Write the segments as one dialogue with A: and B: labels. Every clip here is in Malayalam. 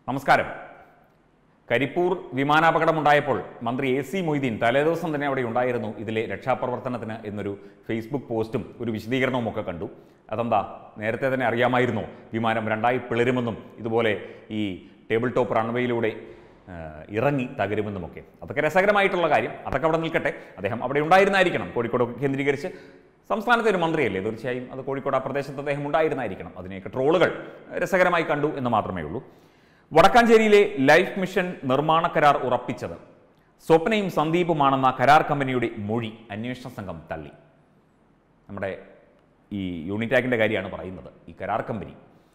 A: നമസ്കാരം കരിപ്പൂർ വിമാനാപകടമുണ്ടായപ്പോൾ മന്ത്രി എ സി മൊയ്തീൻ തലേദിവസം തന്നെ അവിടെ ഉണ്ടായിരുന്നു ഇതിലെ രക്ഷാപ്രവർത്തനത്തിന് എന്നൊരു ഫേസ്ബുക്ക് പോസ്റ്റും ഒരു വിശദീകരണവും ഒക്കെ കണ്ടു അതെന്താ നേരത്തെ തന്നെ അറിയാമായിരുന്നു വിമാനം രണ്ടായി പിളരുമെന്നും ഇതുപോലെ ഈ ടേബിൾ ടോപ്പ് റൺവേയിലൂടെ ആ, ഇറങ്ങി തകരുമെന്നുമൊക്കെ അതൊക്കെ രസകരമായിട്ടുള്ള കാര്യം അതൊക്കെ അവിടെ നിൽക്കട്ടെ അദ്ദേഹം അവിടെ ഉണ്ടായിരുന്നായിരിക്കണം കോഴിക്കോട് കേന്ദ്രീകരിച്ച് സംസ്ഥാനത്തെ ഒരു മന്ത്രിയല്ലേ തീർച്ചയായും അത് കോഴിക്കോട് ആ പ്രദേശത്ത് അദ്ദേഹം ഉണ്ടായിരുന്നായിരിക്കണം അതിനെയൊക്കെ ട്രോളുകൾ രസകരമായി കണ്ടു എന്ന് മാത്രമേ ഉള്ളൂ വടക്കാഞ്ചേരിയിലെ ലൈഫ് മിഷൻ നിർമ്മാണ കരാർ ഉറപ്പിച്ചത് സ്വപ്നയും സന്ദീപുമാണെന്ന കരാർ കമ്പനിയുടെ മൊഴി അന്വേഷണ സംഘം തള്ളി നമ്മുടെ ഈ യൂണിറ്റാക്കിൻ്റെ കാര്യമാണ് പറയുന്നത് ഈ കരാർ കമ്പനി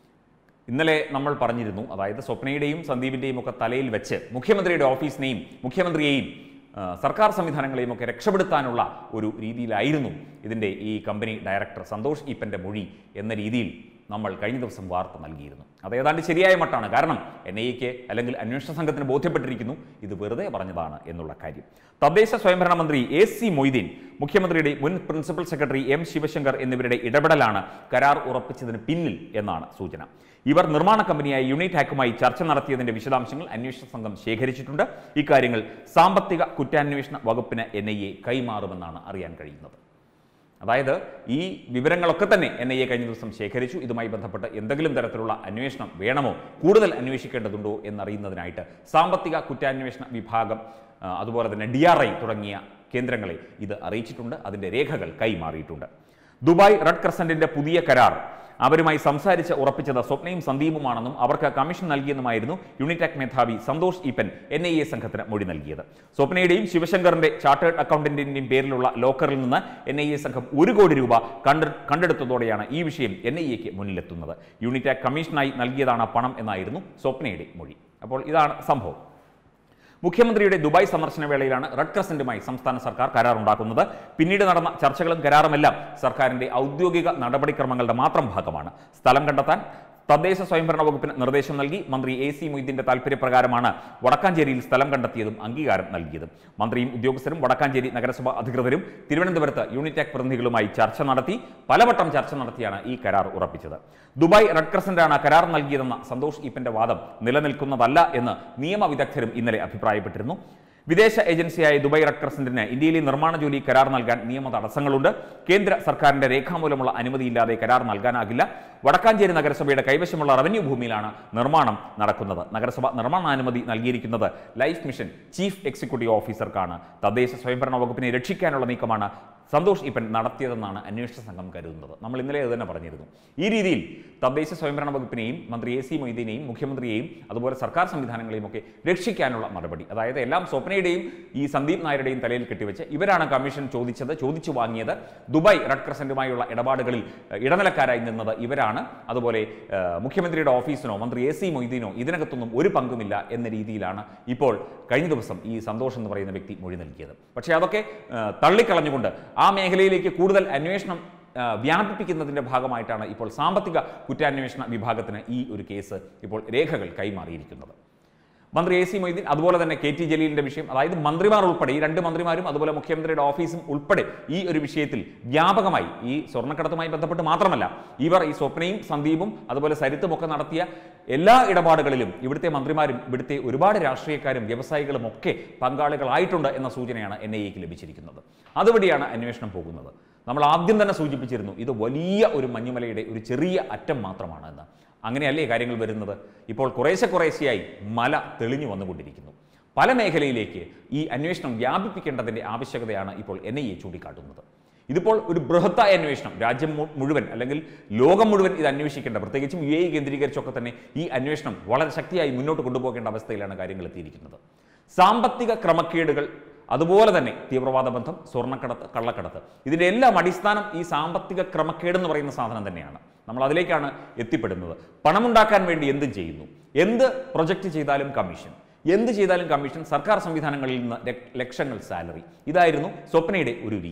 A: ഇന്നലെ നമ്മൾ പറഞ്ഞിരുന്നു അതായത് സ്വപ്നയുടെയും സന്ദീപിൻ്റെയും ഒക്കെ തലയിൽ വെച്ച് മുഖ്യമന്ത്രിയുടെ ഓഫീസിനെയും മുഖ്യമന്ത്രിയെയും ആ, സർക്കാർ സംവിധാനങ്ങളെയും ഒക്കെ രക്ഷപ്പെടുത്താനുള്ള ഒരു രീതിയിലായിരുന്നു ഇതിൻ്റെ ഈ കമ്പനി ഡയറക്ടർ സന്തോഷ് ഈപ്പൻ്റെ മൊഴി എന്ന രീതിയിൽ നമ്മൾ കഴിഞ്ഞ ദിവസം വാർത്ത നൽകിയിരുന്നു അത് ഏതാണ്ട് ശരിയായ മട്ടാണ് കാരണം എൻ ഐ എക്ക് അല്ലെങ്കിൽ അന്വേഷണ സംഘത്തിന് ബോധ്യപ്പെട്ടിരിക്കുന്നു ഇത് വെറുതെ പറഞ്ഞതാണ് എന്നുള്ള കാര്യം തദ്ദേശ സ്വയംഭരണ മന്ത്രി എ സി മൊയ്തീൻ മുഖ്യമന്ത്രിയുടെ മുൻ പ്രിൻസിപ്പൽ സെക്രട്ടറി എം ശിവശങ്കർ എന്നിവരുടെ ഇടപെടലാണ് കരാർ ഉറപ്പിച്ചതിന് പിന്നിൽ എന്നാണ് സൂചന ഇവർ നിർമ്മാണ കമ്പനിയായ യൂണിറ്റ് ഹാക്കുമായി ചർച്ച നടത്തിയതിന്റെ വിശദാംശങ്ങൾ അന്വേഷണ സംഘം ശേഖരിച്ചിട്ടുണ്ട് ഇക്കാര്യങ്ങൾ സാമ്പത്തിക കുറ്റാന്വേഷണ വകുപ്പിന് എൻ ഐ എ കൈമാറുമെന്നാണ് അറിയാൻ കഴിയുന്നത് അതായത് ഈ വിവരങ്ങളൊക്കെ തന്നെ എൻ ഐ എ കഴിഞ്ഞ ദിവസം ശേഖരിച്ചു ഇതുമായി ബന്ധപ്പെട്ട് എന്തെങ്കിലും തരത്തിലുള്ള അന്വേഷണം വേണമോ കൂടുതൽ അന്വേഷിക്കേണ്ടതുണ്ടോ എന്നറിയുന്നതിനായിട്ട് സാമ്പത്തിക കുറ്റാന്വേഷണ വിഭാഗം ആ, അതുപോലെ തന്നെ ഡി ആർ ഐ തുടങ്ങിയ കേന്ദ്രങ്ങളെ ഇത് അറിയിച്ചിട്ടുണ്ട് അതിൻ്റെ രേഖകൾ കൈമാറിയിട്ടുണ്ട് ദുബായ് റെഡ് ക്രസന്റിന്റെ പുതിയ കരാർ അവരുമായി സംസാരിച്ച് ഉറപ്പിച്ചത് സ്വപ്നയും സന്ദീപുമാണെന്നും അവർക്ക് കമ്മീഷൻ നൽകിയെന്നുമായിരുന്നു യൂണിറ്റാക് മേധാവി Santhosh Eappen N I A സംഘത്തിന് മൊഴി നൽകിയത് സ്വപ്നയുടെയും ശിവശങ്കറിന്റെ ചാർട്ടേഡ് അക്കൗണ്ടന്റിന്റെയും പേരിലുള്ള ലോക്കറിൽ നിന്ന് എൻ ഐ എ സംഘം ഒരു കോടി രൂപ കണ്ട് കണ്ടെടുത്തതോടെയാണ് ഈ വിഷയം എൻ ഐ എക്ക് മുന്നിലെത്തുന്നത് യൂണിറ്റാക് കമ്മീഷനായി നൽകിയതാണ് ആ പണം എന്നായിരുന്നു സ്വപ്നയുടെ മൊഴി അപ്പോൾ ഇതാണ് സംഭവം മുഖ്യമന്ത്രിയുടെ ദുബായ് സന്ദർശന വേളയിലാണ് റെഡ് ക്രസന്റുമായി സംസ്ഥാന സർക്കാർ കരാറുണ്ടാക്കുന്നത് പിന്നീട് നടന്ന ചർച്ചകളും കരാറുമെല്ലാം സർക്കാരിന്റെ ഔദ്യോഗിക നടപടിക്രമങ്ങളുടെ മാത്രം ഭാഗമാണ് സ്ഥലം കണ്ടെത്താൻ തദ്ദേശ സ്വയംഭരണ വകുപ്പിന് നിർദ്ദേശം നൽകി മന്ത്രി എ സി മൊയ്തീന്റെ താൽപര്യപ്രകാരമാണ് വടക്കാഞ്ചേരിയിൽ സ്ഥലം കണ്ടെത്തിയതും അംഗീകാരം നൽകിയതും മന്ത്രിയും ഉദ്യോഗസ്ഥരും വടക്കാഞ്ചേരി നഗരസഭ അധികൃതരും തിരുവനന്തപുരത്ത് യൂണിറ്റാക് പ്രതിനിധികളുമായി ചർച്ച നടത്തി പലവട്ടം ചർച്ച നടത്തിയാണ് ഈ കരാർ ഉറപ്പിച്ചത് ദുബായ് റെഡ് ക്രസന്റാണ് കരാർ നൽകിയതെന്ന സന്തോഷ് ഈപ്പന്റെ വാദം നിലനിൽക്കുന്നതല്ല എന്ന് നിയമവിദഗ്ധരും ഇന്നലെ അഭിപ്രായപ്പെട്ടിരുന്നു വിദേശ ഏജൻസിയായ ദുബായ് റെഡ് ക്രസന്റിന് ഇന്ത്യയിലെ നിർമ്മാണ ജോലി കരാർ നൽകാൻ നിയമ തടസ്സങ്ങളുണ്ട് കേന്ദ്ര സർക്കാരിന്റെ രേഖാമൂലമുള്ള അനുമതിയില്ലാതെ കരാർ നൽകാനാകില്ല വടക്കാഞ്ചേരി നഗരസഭയുടെ കൈവശമുള്ള റവന്യൂ ഭൂമിയിലാണ് നിർമ്മാണം നടക്കുന്നത് നഗരസഭ നിർമ്മാണാനുമതി നൽകിയിരിക്കുന്നത് ലൈഫ് മിഷൻ ചീഫ് എക്സിക്യൂട്ടീവ് ഓഫീസർക്കാണ് തദ്ദേശ സ്വയംഭരണ വകുപ്പിനെ രക്ഷിക്കാനുള്ള നീക്കമാണ് സന്തോഷ് ഈപ്പൻ നടത്തിയതെന്നാണ് അന്വേഷണ സംഘം കരുതുന്നത് നമ്മൾ ഇന്നലെ അത് തന്നെ പറഞ്ഞിരുന്നു ഈ രീതിയിൽ തദ്ദേശ സ്വയംഭരണ വകുപ്പിനെയും മന്ത്രി എ സി മൊയ്തീനെയും മുഖ്യമന്ത്രിയെയും അതുപോലെ സർക്കാർ സംവിധാനങ്ങളെയും ഒക്കെ രക്ഷിക്കാനുള്ള നടപടി അതായത് എല്ലാം സ്വപ്നയുടെയും ഈ സന്ദീപ് നായരുടെയും തലയിൽ കെട്ടിവെച്ച് ഇവരാണ് കമ്മീഷൻ ചോദിച്ചത് ചോദിച്ചു വാങ്ങിയത് ദുബായ് റെഡ് ക്രസന്റുമായുള്ള ഇടപാടുകളിൽ ഏഹ്, ഇടനിലക്കാരായി നിന്നത് ഇവരാണ് അതുപോലെ ഏഹ്, മുഖ്യമന്ത്രിയുടെ ഓഫീസിനോ മന്ത്രി എ സി മൊയ്തീനോ ഇതിനകത്തൊന്നും ഒരു പങ്കുമില്ല എന്ന രീതിയിലാണ് ഇപ്പോൾ കഴിഞ്ഞ ദിവസം ഈ സന്തോഷ് എന്ന് പറയുന്ന വ്യക്തി മൊഴി നൽകിയത് പക്ഷേ അതൊക്കെ ഏഹ്, തള്ളിക്കളഞ്ഞുകൊണ്ട് ആ മേഖലയിലേക്ക് കൂടുതൽ അന്വേഷണം ആ, വ്യാപിപ്പിക്കുന്നതിന്റെ ഭാഗമായിട്ടാണ് ഇപ്പോൾ സാമ്പത്തിക കുറ്റാന്വേഷണ വിഭാഗത്തിന് ഈ ഒരു കേസ് ഇപ്പോൾ രേഖകൾ കൈമാറിയിരിക്കുന്നത് മന്ത്രി എ സി മൊയ്തീൻ അതുപോലെ തന്നെ കെ ടി ജലീലിന്റെ വിഷയം അതായത് മന്ത്രിമാർ ഉൾപ്പെടെ ഈ രണ്ട് മന്ത്രിമാരും അതുപോലെ മുഖ്യമന്ത്രിയുടെ ഓഫീസും ഉൾപ്പെടെ ഈ ഒരു വിഷയത്തിൽ വ്യാപകമായി ഈ സ്വർണ്ണക്കടത്തുമായി ബന്ധപ്പെട്ട് മാത്രമല്ല ഇവർ ഈ സ്വപ്നയും സന്ദീപും അതുപോലെ സരിത്തും ഒക്കെ നടത്തിയ എല്ലാ ഇടപാടുകളിലും ഇവിടുത്തെ മന്ത്രിമാരും ഇവിടുത്തെ ഒരുപാട് രാഷ്ട്രീയക്കാരും വ്യവസായികളും ഒക്കെ പങ്കാളികളായിട്ടുണ്ട് എന്ന സൂചനയാണ് എൻ ഐ എക്ക് ലഭിച്ചിരിക്കുന്നത് അതുവഴിയാണ് അന്വേഷണം പോകുന്നത് നമ്മൾ ആദ്യം തന്നെ സൂചിപ്പിച്ചിരുന്നു ഇത് വലിയ ഒരു മഞ്ഞുമലയുടെ ഒരു ചെറിയ അറ്റം മാത്രമാണ് എന്ന് അങ്ങനെയല്ലേ കാര്യങ്ങൾ വരുന്നത് ഇപ്പോൾ കുറേശ്ശെ കുറേശ്ശെയായി മല തെളിഞ്ഞു വന്നുകൊണ്ടിരിക്കുന്നു പല മേഖലയിലേക്ക് ഈ അന്വേഷണം വ്യാപിപ്പിക്കേണ്ടതിൻ്റെ ആവശ്യകതയാണ് ഇപ്പോൾ എൻ ഐ എ ചൂണ്ടിക്കാട്ടുന്നത് ഇതിപ്പോൾ ഒരു ബൃഹത്തായ അന്വേഷണം രാജ്യം മു- മുഴുവൻ അല്ലെങ്കിൽ ലോകം മുഴുവൻ ഇത് അന്വേഷിക്കേണ്ട പ്രത്യേകിച്ചും യു എ കേന്ദ്രീകരിച്ചൊക്കെ തന്നെ ഈ അന്വേഷണം വളരെ ശക്തിയായി മുന്നോട്ട് കൊണ്ടുപോകേണ്ട അവസ്ഥയിലാണ് കാര്യങ്ങൾ എത്തിയിരിക്കുന്നത് സാമ്പത്തിക ക്രമക്കേടുകൾ അതുപോലെ തന്നെ തീവ്രവാദ ബന്ധം സ്വർണ്ണക്കടത്ത് കള്ളക്കടത്ത് ഇതിൻ്റെ എല്ലാം അടിസ്ഥാനം ഈ സാമ്പത്തിക ക്രമക്കേടെന്ന് പറയുന്ന സാധനം തന്നെയാണ് നമ്മൾ അതിലേക്കാണ് എത്തിപ്പെടുന്നത് പണമുണ്ടാക്കാൻ വേണ്ടി എന്തും ചെയ്യുന്നു എന്ത് പ്രൊജക്റ്റ് ചെയ്താലും കമ്മീഷൻ എന്ത് ചെയ്താലും കമ്മീഷൻ സർക്കാർ സംവിധാനങ്ങളിൽ നിന്ന് ലക്ഷ- ലക്ഷങ്ങൾ സാലറി ഇതായിരുന്നു സ്വപ്നയുടെ ഒരു രീതി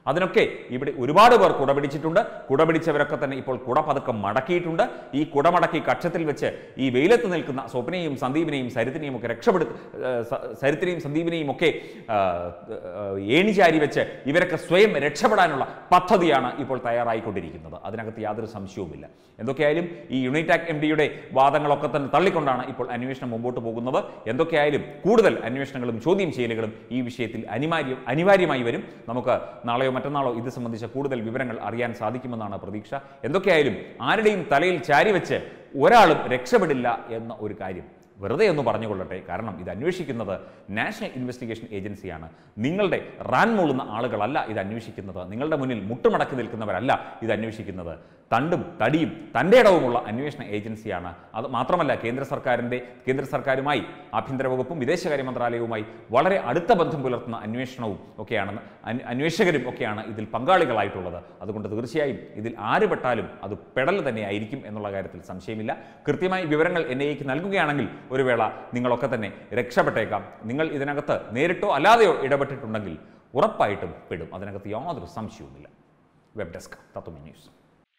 A: അതിനൊക്കെ ഇവിടെ ഒരുപാട് പേർ കുട പിടിച്ചിട്ടുണ്ട് കുട പിടിച്ചവരൊക്കെ തന്നെ ഇപ്പോൾ കുട പതുക്കെ മടക്കിയിട്ടുണ്ട് ഈ കുട മടക്കി കക്ഷത്തിൽ വെച്ച് ഈ വെയിലത്ത് നിൽക്കുന്ന സ്വപ്നയും സന്ദീപിനെയും സരിത്തിനെയും ഒക്കെ രക്ഷപ്പെടുത്ത ഏഹ് സ- സരിത്തിനെയും സന്ദീപിനെയും ഒക്കെ ആ, ഏഹ് ഏണിചാരി വെച്ച് ഇവരൊക്കെ സ്വയം രക്ഷപ്പെടാനുള്ള പദ്ധതിയാണ് ഇപ്പോൾ തയ്യാറായിക്കൊണ്ടിരിക്കുന്നത് അതിനകത്ത് യാതൊരു സംശയവുമില്ല എന്തൊക്കെയായാലും ഈ യുണൈറ്റാക് എം ഡിയുടെ വാദങ്ങളൊക്കെ തന്നെ തള്ളിക്കൊണ്ടാണ് ഇപ്പോൾ അന്വേഷണം മുമ്പോട്ട് പോകുന്നത് എന്തൊക്കെയായാലും കൂടുതൽ അന്വേഷണങ്ങളും ചോദ്യം ചെയ്യലുകളും ഈ വിഷയത്തിൽ അനിവാര്യം അനിവാര്യമായി വരും നമുക്ക് നാളെയോ മറ്റന്നാളോ ഇത് സംബന്ധിച്ച കൂടുതൽ വിവരങ്ങൾ അറിയാൻ സാധിക്കുമെന്നാണ് പ്രതീക്ഷ എന്തൊക്കെയായാലും ആരുടെയും തലയിൽ ചാരിവെച്ച് ഒരാളും രക്ഷപ്പെടില്ല എന്ന ഒരു കാര്യം വെറുതെ ഒന്ന് പറഞ്ഞുകൊള്ളട്ടെ കാരണം ഇത് അന്വേഷിക്കുന്നത് നാഷണൽ ഇൻവെസ്റ്റിഗേഷൻ ഏജൻസിയാണ് നിങ്ങളുടെ റാൻ മൂളുന്ന ആളുകളല്ല ഇത് അന്വേഷിക്കുന്നത് നിങ്ങളുടെ മുന്നിൽ മുട്ടുമടക്കി നിൽക്കുന്നവരല്ല ഇത് അന്വേഷിക്കുന്നത് തണ്ടും തടിയും തൻ്റെ ഇടവുമുള്ള അന്വേഷണ ഏജൻസിയാണ് അത് മാത്രമല്ല കേന്ദ്ര സർക്കാരിൻ്റെ കേന്ദ്ര സർക്കാരുമായി ആഭ്യന്തര വകുപ്പും വിദേശകാര്യ മന്ത്രാലയവുമായി വളരെ അടുത്ത ബന്ധം പുലർത്തുന്ന അന്വേഷണവും ഒക്കെയാണ് അന്- അന്വേഷകരും ഒക്കെയാണ് ഇതിൽ പങ്കാളികളായിട്ടുള്ളത് അതുകൊണ്ട് തീർച്ചയായും ഇതിൽ ആര് പെട്ടാലും അത് പെടൽ തന്നെയായിരിക്കും എന്നുള്ള കാര്യത്തിൽ സംശയമില്ല കൃത്യമായി വിവരങ്ങൾ എൻ ഐക്ക് നൽകുകയാണെങ്കിൽ ഒരു വേള നിങ്ങളൊക്കെ തന്നെ രക്ഷപ്പെട്ടേക്കാം നിങ്ങൾ ഇതിനകത്ത് നേരിട്ടോ അല്ലാതെയോ ഇടപെട്ടിട്ടുണ്ടെങ്കിൽ ഉറപ്പായിട്ടും പെടും അതിനകത്ത് യാതൊരു സംശയവുമില്ല വെബ് ഡെസ്ക് തത്വമി ന്യൂസ്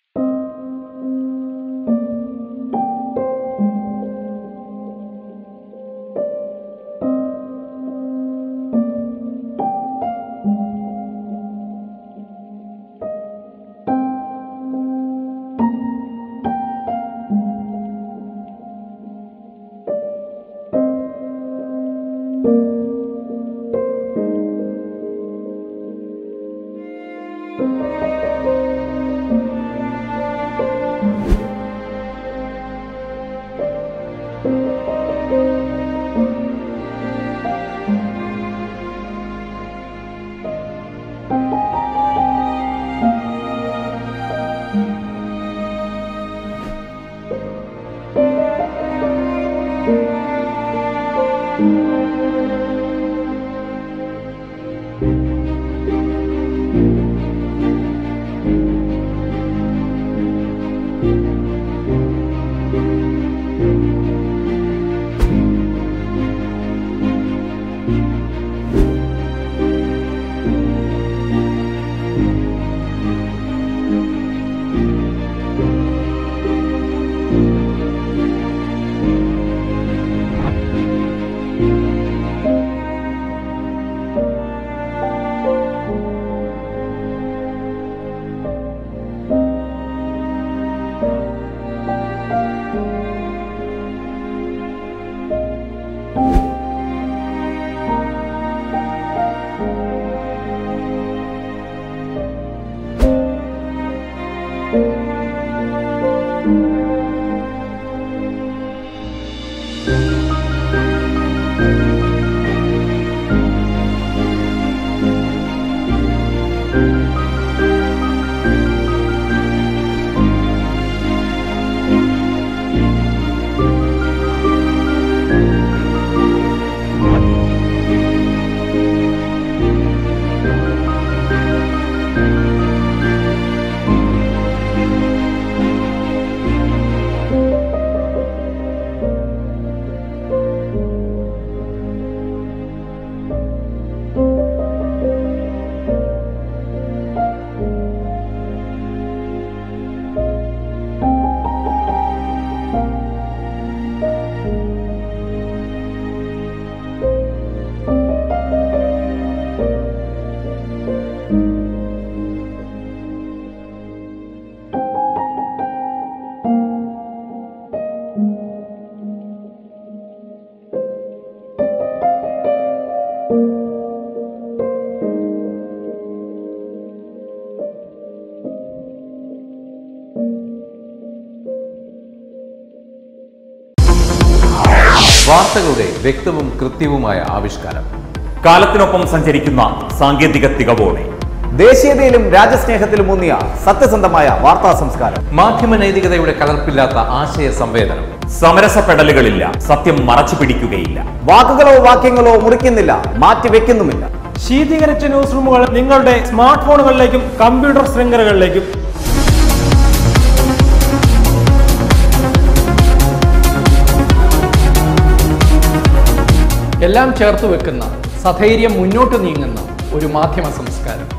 B: വാർത്തകളുടെ വ്യക്തവും കൃത്യവുമായ ആവിഷ്കാരം
A: കാലത്തിനൊപ്പം സഞ്ചരിക്കുന്ന സാങ്കേതിക തികവോടെ
C: ദേശീയതയിലും രാജ്യസ്നേഹത്തിലും ഊന്നിയ സത്യസന്ധമായ വാർത്താ സംസ്കാരം
B: മാധ്യമ നൈതികതയുടെ കലർപ്പില്ലാത്ത ആശയ സംവേദനം
A: സമരസപ്പെടലുകളില്ല സത്യം മറച്ചു പിടിക്കുകയില്ല
C: വാക്കുകളോ വാക്യങ്ങളോ മുറിക്കുന്നില്ല മാറ്റിവെക്കുന്നുമില്ല
D: ശീതീകരിച്ച ന്യൂസ് റൂമുകൾ നിങ്ങളുടെ സ്മാർട്ട് ഫോണുകളിലേക്കും കമ്പ്യൂട്ടർ ശൃംഖലകളിലേക്കും
E: എല്ലാം ചേർത്ത് വെക്കുന്ന സധൈര്യം മുന്നോട്ട് നീങ്ങുന്ന ഒരു മാധ്യമ സംസ്കാരം